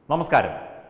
നമസ്കാരം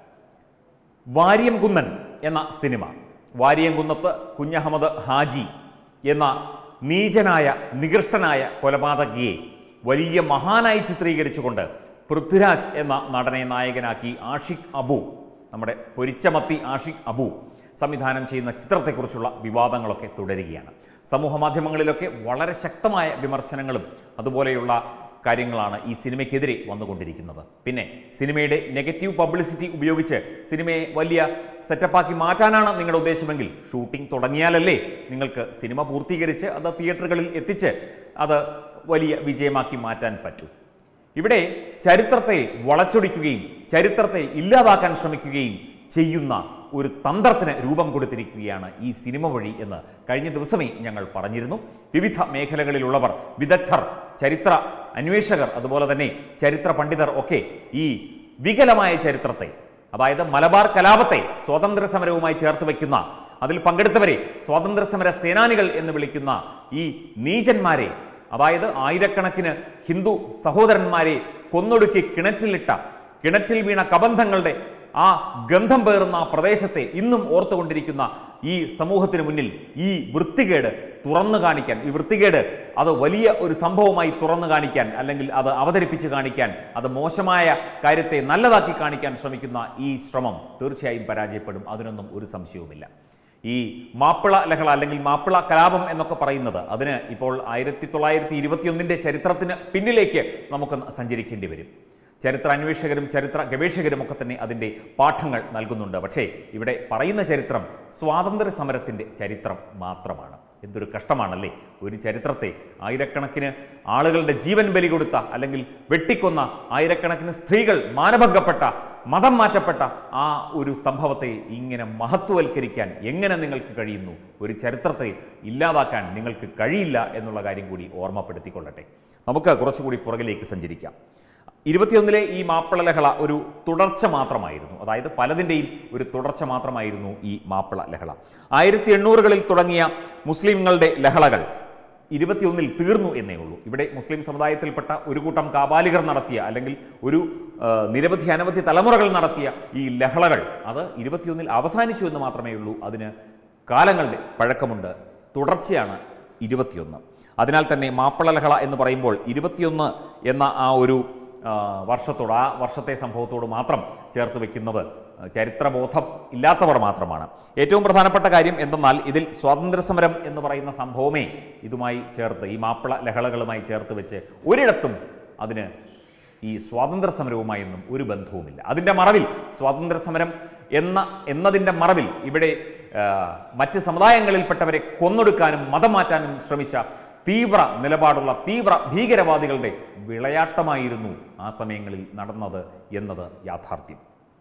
വാരിയംകുന്നൻ എന്ന സിനിമ വാരിയംകുന്നത്ത് കുഞ്ഞഹമ്മദ് ഹാജി എന്ന നീചനായ നികൃഷ്ടനായ കൊലപാതകിയെ വലിയ മഹാനായി ചിത്രീകരിച്ചുകൊണ്ട് പൃഥ്വിരാജ് എന്ന നടനെ നായകനാക്കി ആഷിഖ് അബു നമ്മുടെ പൊരിച്ചമത്തി ആഷിഖ് അബു സംവിധാനം ചെയ്യുന്ന ചിത്രത്തെക്കുറിച്ചുള്ള വിവാദങ്ങളൊക്കെ തുടരുകയാണ് സമൂഹ മാധ്യമങ്ങളിലൊക്കെ വളരെ ശക്തമായ വിമർശനങ്ങളും അതുപോലെയുള്ള കാര്യങ്ങളാണ് ഈ സിനിമയ്ക്കെതിരെ വന്നുകൊണ്ടിരിക്കുന്നത് പിന്നെ സിനിമയുടെ നെഗറ്റീവ് പബ്ലിസിറ്റി ഉപയോഗിച്ച് സിനിമയെ വലിയ സെറ്റപ്പാക്കി മാറ്റാനാണ് നിങ്ങളുടെ ഉദ്ദേശമെങ്കിൽ ഷൂട്ടിംഗ് തുടങ്ങിയാലല്ലേ നിങ്ങൾക്ക് സിനിമ പൂർത്തീകരിച്ച് അത് തിയേറ്ററുകളിൽ എത്തിച്ച് അത് വലിയ വിജയമാക്കി മാറ്റാൻ പറ്റൂ ഇവിടെ ചരിത്രത്തെ വളച്ചൊടിക്കുകയും ചരിത്രത്തെ ഇല്ലാതാക്കാൻ ശ്രമിക്കുകയും ചെയ്യുന്ന ഒരു തന്ത്രത്തിന് രൂപം കൊടുത്തിരിക്കുകയാണ് ഈ സിനിമ വഴി എന്ന് കഴിഞ്ഞ ദിവസമേ ഞങ്ങൾ പറഞ്ഞിരുന്നു വിവിധ മേഖലകളിലുള്ളവർ വിദഗ്ധർ ചരിത്ര അന്വേഷകർ അതുപോലെ തന്നെ ചരിത്ര പണ്ഡിതർ ഒക്കെ ഈ വികലമായ ചരിത്രത്തെ അതായത് മലബാർ കലാപത്തെ സ്വാതന്ത്ര്യ സമരവുമായി ചേർത്ത് വയ്ക്കുന്ന അതിൽ പങ്കെടുത്തവരെ സ്വാതന്ത്ര്യ സമര സേനാനികൾ എന്ന് വിളിക്കുന്ന ഈ നീചന്മാരെ അതായത് ആയിരക്കണക്കിന് ഹിന്ദു സഹോദരന്മാരെ കൊന്നൊടുക്കി കിണറ്റിലിട്ട കിണറ്റിൽ വീണ കബന്ധങ്ങളുടെ ആ ഗന്ധം പേറുന്ന ആ പ്രദേശത്തെ ഇന്നും ഓർത്തുകൊണ്ടിരിക്കുന്ന ഈ സമൂഹത്തിന് മുന്നിൽ ഈ വൃത്തികേട് തുറന്നു കാണിക്കാൻ ഈ വൃത്തികേട് അത് വലിയ ഒരു സംഭവമായി തുറന്നു കാണിക്കാൻ അല്ലെങ്കിൽ അത് അവതരിപ്പിച്ച് കാണിക്കാൻ അത് മോശമായ കാര്യത്തെ നല്ലതാക്കി കാണിക്കാൻ ശ്രമിക്കുന്ന ഈ ശ്രമം തീർച്ചയായും പരാജയപ്പെടും അതിനൊന്നും ഒരു സംശയവുമില്ല ഈ മാപ്പിള ലഹള അല്ലെങ്കിൽ മാപ്പിള കലാപം എന്നൊക്കെ പറയുന്നത് അതിന് ഇപ്പോൾ ആയിരത്തി തൊള്ളായിരത്തി ഇരുപത്തിയൊന്നിൻ്റെ ചരിത്രത്തിന് പിന്നിലേക്ക് നമുക്ക് സഞ്ചരിക്കേണ്ടി വരും ചരിത്ര അന്വേഷകരും ചരിത്ര ഗവേഷകരും ഒക്കെ തന്നെ അതിൻ്റെ പാഠങ്ങൾ നൽകുന്നുണ്ട് പക്ഷേ ഇവിടെ പറയുന്ന ചരിത്രം സ്വാതന്ത്ര്യ സമരത്തിൻ്റെ ചരിത്രം മാത്രമാണ് എന്തൊരു കഷ്ടമാണല്ലേ ഒരു ചരിത്രത്തെ ആയിരക്കണക്കിന് ആളുകളുടെ ജീവൻ ബലി കൊടുത്ത അല്ലെങ്കിൽ വെട്ടിക്കൊന്ന ആയിരക്കണക്കിന് സ്ത്രീകൾ മാനഭംഗപ്പെട്ട മതം മാറ്റപ്പെട്ട ആ ഒരു സംഭവത്തെ ഇങ്ങനെ മഹത്വവൽക്കരിക്കാൻ എങ്ങനെ നിങ്ങൾക്ക് കഴിയുന്നു ഒരു ചരിത്രത്തെ ഇല്ലാതാക്കാൻ നിങ്ങൾക്ക് കഴിയില്ല എന്നുള്ള കാര്യം കൂടി ഓർമ്മപ്പെടുത്തിക്കൊള്ളട്ടെ നമുക്ക് കുറച്ചുകൂടി പുറകിലേക്ക് സഞ്ചരിക്കാം ഇരുപത്തിയൊന്നിലെ ഈ മാപ്പിള ലഹള ഒരു തുടർച്ച മാത്രമായിരുന്നു അതായത് പലതിൻ്റെയും ഒരു തുടർച്ച മാത്രമായിരുന്നു ഈ മാപ്പിള ലഹള ആയിരത്തി എണ്ണൂറുകളിൽ തുടങ്ങിയ മുസ്ലിങ്ങളുടെ ലഹളകൾ ഇരുപത്തിയൊന്നിൽ തീർന്നു എന്നേ ഉള്ളൂ ഇവിടെ മുസ്ലിം സമുദായത്തിൽപ്പെട്ട ഒരു കൂട്ടം കാബാലികർ നടത്തിയ അല്ലെങ്കിൽ ഒരു ആ, നിരവധി അനവധി തലമുറകൾ നടത്തിയ ഈ ലഹളകൾ അത് ഇരുപത്തിയൊന്നിൽ അവസാനിച്ചു എന്ന് മാത്രമേ ഉള്ളൂ അതിന് കാലങ്ങളുടെ പഴക്കമുണ്ട് തുടർച്ചയാണ് ഇരുപത്തിയൊന്ന് അതിനാൽ തന്നെ മാപ്പിള ലഹള എന്ന് പറയുമ്പോൾ ഇരുപത്തിയൊന്ന് എന്ന ആ ഒരു ആ, വർഷത്തോട് ആ വർഷത്തെ സംഭവത്തോട് മാത്രം ചേർത്ത് വെക്കുന്നത് ചരിത്രബോധം ഇല്ലാത്തവർ മാത്രമാണ് ഏറ്റവും പ്രധാനപ്പെട്ട കാര്യം എന്തെന്നാൽ ഇതിൽ സ്വാതന്ത്ര്യ സമരം എന്ന് പറയുന്ന സംഭവമേ ഇതുമായി ചേർത്ത് ഈ മാപ്പിള ലഹളകളുമായി ചേർത്ത് വെച്ച് ഒരിടത്തും അതിന് ഈ സ്വാതന്ത്ര്യ സമരവുമായൊന്നും ഒരു ബന്ധവുമില്ല അതിൻ്റെ മറവിൽ സ്വാതന്ത്ര്യ സമരം എന്ന എന്നതിൻ്റെ മറവിൽ ഇവിടെ ആ, മറ്റ് സമുദായങ്ങളിൽപ്പെട്ടവരെ കൊന്നൊടുക്കാനും മതം മാറ്റാനും ശ്രമിച്ച തീവ്ര നിലപാടുള്ള തീവ്ര ഭീകരവാദികളുടെ വിളയാട്ടമായിരുന്നു ആ സമയങ്ങളിൽ നടന്നത് എന്നത് യാഥാർത്ഥ്യം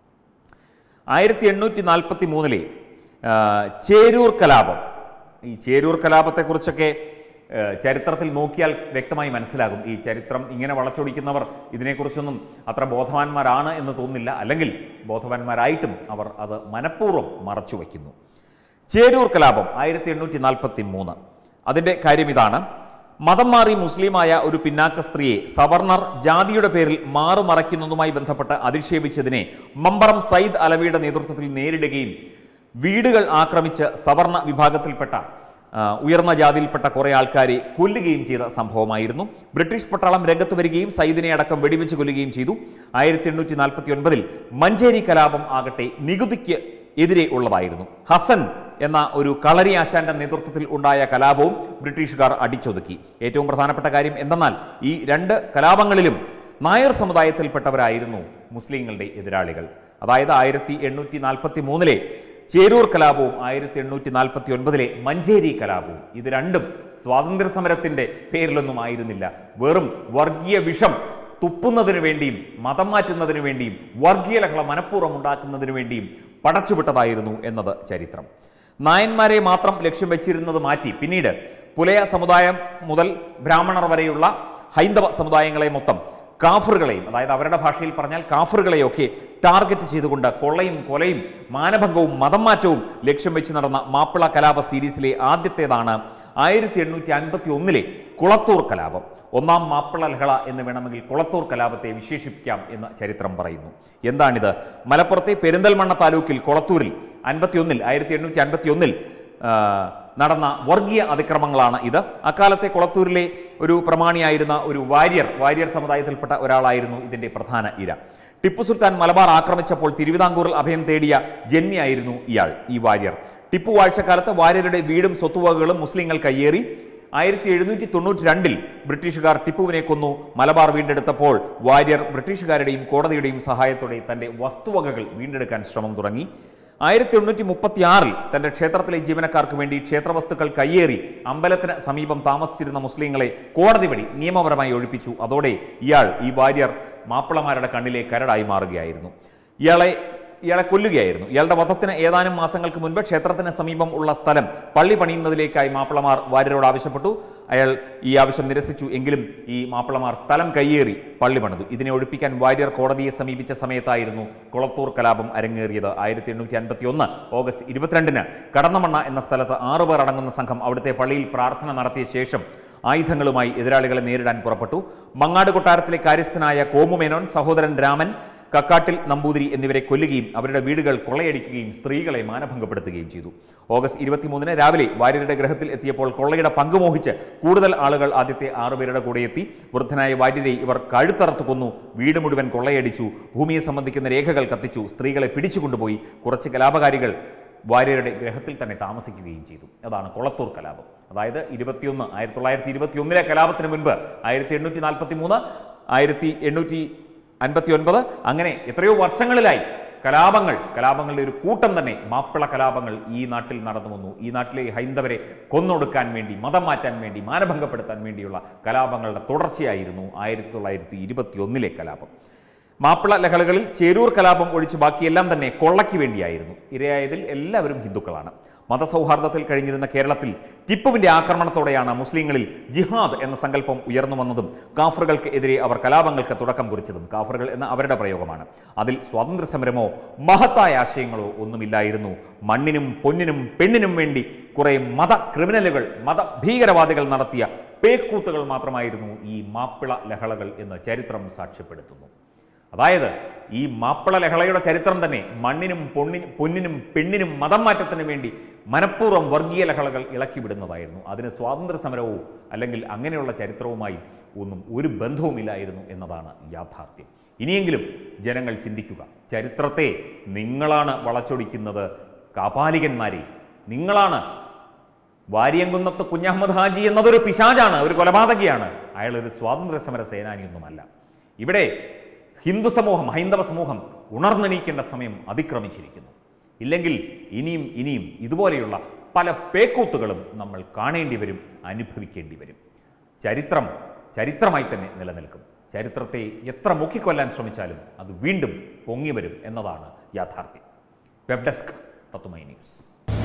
ആയിരത്തി എണ്ണൂറ്റി നാൽപ്പത്തി മൂന്നിലെ ചേരൂർ കലാപം ഈ ചേരൂർ കലാപത്തെക്കുറിച്ചൊക്കെ ആ, ചരിത്രത്തിൽ നോക്കിയാൽ വ്യക്തമായി മനസ്സിലാകും ഈ ചരിത്രം ഇങ്ങനെ വളച്ചൊടിക്കുന്നവർ ഇതിനെക്കുറിച്ചൊന്നും അത്ര ബോധവാന്മാരാണ് എന്ന് തോന്നുന്നില്ല അല്ലെങ്കിൽ ബോധവാന്മാരായിട്ടും അവർ അത് മനഃപൂർവ്വം മറച്ചു വയ്ക്കുന്നു ചേരൂർ കലാപം ആയിരത്തി എണ്ണൂറ്റി നാൽപ്പത്തി മൂന്ന് അതിൻ്റെ കാര്യം ഇതാണ് മതം മാറി മുസ്ലിമായ ഒരു പിന്നാക്ക സ്ത്രീയെ സവർണർ ജാതിയുടെ പേരിൽ മാറുമറയ്ക്കുന്നതുമായി ബന്ധപ്പെട്ട് അധിക്ഷേപിച്ചതിനെ മമ്പറം സയ്യിദ് അലവിയുടെ നേതൃത്വത്തിൽ നേരിടുകയും വീടുകൾ ആക്രമിച്ച് സവർണ വിഭാഗത്തിൽപ്പെട്ട ആ, ഉയർന്ന ജാതിയിൽപ്പെട്ട കുറേ ആൾക്കാരെ കൊല്ലുകയും ചെയ്ത സംഭവമായിരുന്നു ബ്രിട്ടീഷ് പട്ടാളം രംഗത്ത് വരികയും സയ്യിദിനെ അടക്കം വെടിവെച്ച് കൊല്ലുകയും ചെയ്തു ആയിരത്തി എണ്ണൂറ്റി നാൽപ്പത്തി ഒൻപതിൽ മഞ്ചേരി കലാപം ആകട്ടെ നികുതിക്ക് എതിരെ ഉള്ളതായിരുന്നു ഹസൻ എന്ന ഒരു കളരി ആശാന്റെ നേതൃത്വത്തിൽ ഉണ്ടായ കലാപവും ബ്രിട്ടീഷുകാർ അടിച്ചൊതുക്കി ഏറ്റവും പ്രധാനപ്പെട്ട കാര്യം എന്തെന്നാൽ ഈ രണ്ട് കലാപങ്ങളിലും നായർ സമുദായത്തിൽപ്പെട്ടവരായിരുന്നു മുസ്ലിങ്ങളുടെ എതിരാളികൾ അതായത് ആയിരത്തി എണ്ണൂറ്റി നാൽപ്പത്തി മൂന്നിലെ ചേരൂർ കലാപവും ആയിരത്തി എണ്ണൂറ്റി നാൽപ്പത്തി ഒൻപതിലെ മഞ്ചേരി കലാപവും ഇത് രണ്ടും സ്വാതന്ത്ര്യ സമരത്തിന്റെ പേരിലൊന്നും ആയിരുന്നില്ല വെറും വർഗീയ വിഷം തുപ്പുന്നതിനു വേണ്ടിയും മതം മാറ്റുന്നതിനു വേണ്ടിയും വർഗീയ ലഹള മനഃപൂർവ്വം ഉണ്ടാക്കുന്നതിനു വേണ്ടിയും പടച്ചുവിട്ടതായിരുന്നു എന്നത് ചരിത്രം നായന്മാരെ മാത്രം ലക്ഷ്യം വെച്ചിരുന്നത് മാറ്റി പിന്നീട് പുലയ സമുദായം മുതൽ ബ്രാഹ്മണർ വരെയുള്ള ഹൈന്ദവ സമുദായങ്ങളെ മൊത്തം കാഫറുകളെയും അതായത് അവരുടെ ഭാഷയിൽ പറഞ്ഞാൽ കാഫറുകളെയൊക്കെ ടാർഗറ്റ് ചെയ്തുകൊണ്ട് കൊള്ളയും കൊലയും മാനഭംഗവും മതം മാറ്റവും ലക്ഷ്യം വെച്ച് നടന്ന മാപ്പിള കലാപ സീരീസിലെ ആദ്യത്തേതാണ് ആയിരത്തി എണ്ണൂറ്റി അൻപത്തി ഒന്നിലെ കുളത്തൂർ കലാപം ഒന്നാം മാപ്പിള ലഹള എന്ന് വേണമെങ്കിൽ കുളത്തൂർ കലാപത്തെ വിശേഷിപ്പിക്കാം എന്ന് ചരിത്രം പറയുന്നു എന്താണിത് മലപ്പുറത്തെ പെരിന്തൽമണ്ണ താലൂക്കിൽ കുളത്തൂരിൽ അൻപത്തിയൊന്നിൽ ആയിരത്തി എണ്ണൂറ്റി അൻപത്തി ഒന്നിൽ നടന്ന വർഗീയ അതിക്രമങ്ങളാണ് ഇത് അക്കാലത്തെ കുളത്തൂരിലെ ഒരു പ്രമാണിയായിരുന്ന ഒരു വാര്യർ വാര്യർ സമുദായത്തിൽപ്പെട്ട ഒരാളായിരുന്നു ഇതിൻ്റെ പ്രധാന ഇര ടിപ്പു സുൽത്താൻ മലബാർ ആക്രമിച്ചപ്പോൾ തിരുവിതാംകൂറിൽ അഭയം തേടിയ ജന്മിയായിരുന്നു ഇയാൾ ഈ വാര്യർ ടിപ്പു വാഴ്ചക്കാലത്ത് വാര്യരുടെ വീടും സ്വത്തുവകകളും മുസ്ലിങ്ങൾ കയ്യേറി ആയിരത്തി എഴുന്നൂറ്റി തൊണ്ണൂറ്റി രണ്ടിൽ ബ്രിട്ടീഷുകാർ ടിപ്പുവിനെ കൊന്നു മലബാർ വീണ്ടെടുത്തപ്പോൾ വാര്യർ ബ്രിട്ടീഷുകാരുടെയും കോടതിയുടെയും സഹായത്തോടെ തന്റെ വസ്തുവകകൾ വീണ്ടെടുക്കാൻ ശ്രമം തുടങ്ങി ആയിരത്തി എണ്ണൂറ്റി മുപ്പത്തി ആറിൽ തന്റെ ക്ഷേത്രത്തിലെ ജീവനക്കാർക്ക് വേണ്ടി ക്ഷേത്രവസ്തുക്കൾ കയ്യേറി അമ്പലത്തിന് സമീപം താമസിച്ചിരുന്ന മുസ്ലിങ്ങളെ കോടതി വഴി നിയമപരമായി ഒഴിപ്പിച്ചു അതോടെ ഇയാൾ ഈ വാര്യർ മാപ്പിളമാരുടെ കണ്ണിലെ കരടായി മാറുകയായിരുന്നു ഇയാളെ ഇയാളെ കൊല്ലുകയായിരുന്നു ഇയാളുടെ വധത്തിന് ഏതാനും മാസങ്ങൾക്ക് മുൻപ് ക്ഷേത്രത്തിന് സമീപം ഉള്ള സ്ഥലം പള്ളി പണിയുന്നതിലേക്കായി മാപ്പിളമാർ വാര്യരോട് ആവശ്യപ്പെട്ടു അയാൾ ഈ ആവശ്യം നിരസിച്ചു എങ്കിലും ഈ മാപ്പിളമാർ സ്ഥലം കയ്യേറി പള്ളി പണിതു ഇതിനെ ഒഴിപ്പിക്കാൻ വാര്യർ കോടതിയെ സമീപിച്ച സമയത്തായിരുന്നു കുളത്തൂർ കലാപം അരങ്ങേറിയത് ആയിരത്തി എണ്ണൂറ്റി അൻപത്തി ഒന്ന് ഓഗസ്റ്റ് ഇരുപത്തിരണ്ടിന് കടന്നമണ്ണ എന്ന സ്ഥലത്ത് ആറുപേർ അടങ്ങുന്ന സംഘം അവിടുത്തെ പള്ളിയിൽ പ്രാർത്ഥന നടത്തിയ ശേഷം ആയുധങ്ങളുമായി എതിരാളികളെ നേരിടാൻ പുറപ്പെട്ടു മങ്ങാട് കൊട്ടാരത്തിലെ കാര്യസ്ഥനായ കോമുമേനോൻ സഹോദരൻ രാമൻ കക്കാട്ടിൽ നമ്പൂതിരി എന്നിവരെ കൊല്ലുകയും അവരുടെ വീടുകൾ കൊള്ളയടിക്കുകയും സ്ത്രീകളെ മാനഭംഗപ്പെടുത്തുകയും ചെയ്തു ഓഗസ്റ്റ് ഇരുപത്തിമൂന്നിന് രാവിലെ വാര്യരുടെ ഗ്രഹത്തിൽ എത്തിയപ്പോൾ കൊള്ളയുടെ പങ്ക് മോഹിച്ച് കൂടുതൽ ആളുകൾ ആദ്യത്തെ ആറുപേരുടെ കൂടെ എത്തി വൃദ്ധനായ വാര്യരെ ഇവർ കഴുത്തറത്ത് കൊന്നു വീട് മുഴുവൻ കൊള്ളയടിച്ചു ഭൂമിയെ സംബന്ധിക്കുന്ന രേഖകൾ കത്തിച്ചു സ്ത്രീകളെ പിടിച്ചുകൊണ്ടുപോയി കുറച്ച് കലാപകാരികൾ വാര്യരുടെ ഗ്രഹത്തിൽ തന്നെ താമസിക്കുകയും ചെയ്തു അതാണ് കൊളത്തൂർ കലാപം അതായത് ഇരുപത്തിയൊന്ന് ആയിരത്തി തൊള്ളായിരത്തി ഇരുപത്തി ഒന്നിലെ കലാപത്തിന് മുൻപ് ആയിരത്തി എണ്ണൂറ്റി നാൽപ്പത്തി മൂന്ന് ആയിരത്തി എണ്ണൂറ്റി അൻപത്തി ഒൻപത് അങ്ങനെ എത്രയോ വർഷങ്ങളിലായി കലാപങ്ങൾ കലാപങ്ങളുടെ ഒരു കൂട്ടം തന്നെ മാപ്പിള കലാപങ്ങൾ ഈ നാട്ടിൽ നടന്നു വന്നു ഈ നാട്ടിലെ ഹൈന്ദവരെ കൊന്നൊടുക്കാൻ വേണ്ടി മതം മാറ്റാൻ വേണ്ടി മാനഭംഗപ്പെടുത്താൻ വേണ്ടിയുള്ള കലാപങ്ങളുടെ തുടർച്ചയായിരുന്നു ആയിരത്തി തൊള്ളായിരത്തി ഇരുപത്തി ഒന്നിലെ കലാപം മാപ്പിള ലഹളകളിൽ ചേരൂർ കലാപം ഒഴിച്ച് ബാക്കിയെല്ലാം തന്നെ കൊള്ളയ്ക്ക് വേണ്ടിയായിരുന്നു ഇരയായതിൽ എല്ലാവരും ഹിന്ദുക്കളാണ് മതസൗഹാർദ്ദത്തിൽ കഴിഞ്ഞിരുന്ന കേരളത്തിൽ ടിപ്പുവിന്റെ ആക്രമണത്തോടെയാണ് മുസ്ലിങ്ങളിൽ ജിഹാദ് എന്ന സങ്കല്പം ഉയർന്നു വന്നതും കാഫറുകൾക്ക് എതിരെ അവർ കലാപങ്ങൾക്ക് തുടക്കം കുറിച്ചതും കാഫറുകൾ എന്ന അവരുടെ പ്രയോഗമാണ് അതിൽ സ്വാതന്ത്ര്യ സമരമോ മഹത്തായ ആശയങ്ങളോ ഒന്നുമില്ലായിരുന്നു മണ്ണിനും പൊന്നിനും പെണ്ണിനും വേണ്ടി കുറെ മത ക്രിമിനലുകൾ മത ഭീകരവാദികൾ നടത്തിയ പേക്കൂത്തുകൾ മാത്രമായിരുന്നു ഈ മാപ്പിള ലഹളകൾ എന്ന് ചരിത്രം സാക്ഷ്യപ്പെടുത്തുന്നു അതായത് ഈ മാപ്പിള ലഹളയുടെ ചരിത്രം തന്നെ മണ്ണിനും പൊണ്ണിനും പൊന്നിനും പെണ്ണിനും മതം മാറ്റത്തിനു വേണ്ടി മനഃപൂർവ്വം വർഗീയ ലഹളകൾ ഇളക്കി വിടുന്നതായിരുന്നു അതിന് സ്വാതന്ത്ര്യ സമരവും അല്ലെങ്കിൽ അങ്ങനെയുള്ള ചരിത്രവുമായി ഒന്നും ഒരു ബന്ധവുമില്ലായിരുന്നു എന്നതാണ് യാഥാർത്ഥ്യം ഇനിയെങ്കിലും ജനങ്ങൾ ചിന്തിക്കുക ചരിത്രത്തെ നിങ്ങളാണ് വളച്ചൊടിക്കുന്നത് കാപാലികന്മാരെ നിങ്ങളാണ് വാര്യംകുന്നത്ത് കുഞ്ഞഹമ്മദ് ഹാജി എന്നതൊരു പിശാചാണ് ഒരു കൊലപാതകിയാണ് അയാൾ ഒരു സ്വാതന്ത്ര്യ സമര സേനാനിയൊന്നുമല്ല ഇവിടെ ഹിന്ദു സമൂഹം ഹൈന്ദവ സമൂഹം ഉണർന്നെണീക്കേണ്ട സമയം അതിക്രമിച്ചിരിക്കുന്നു ഇല്ലെങ്കിൽ ഇനിയും ഇനിയും ഇതുപോലെയുള്ള പല പേക്കൂത്തുകളും നമ്മൾ കാണേണ്ടി വരും അനുഭവിക്കേണ്ടി വരും ചരിത്രം ചരിത്രമായി തന്നെ നിലനിൽക്കും ചരിത്രത്തെ എത്ര മുക്കിക്കൊല്ലാൻ ശ്രമിച്ചാലും അത് വീണ്ടും പൊങ്ങി വരും എന്നതാണ് യാഥാർത്ഥ്യം വെബ് ഡെസ്ക് തത്തുമൈ ന്യൂസ്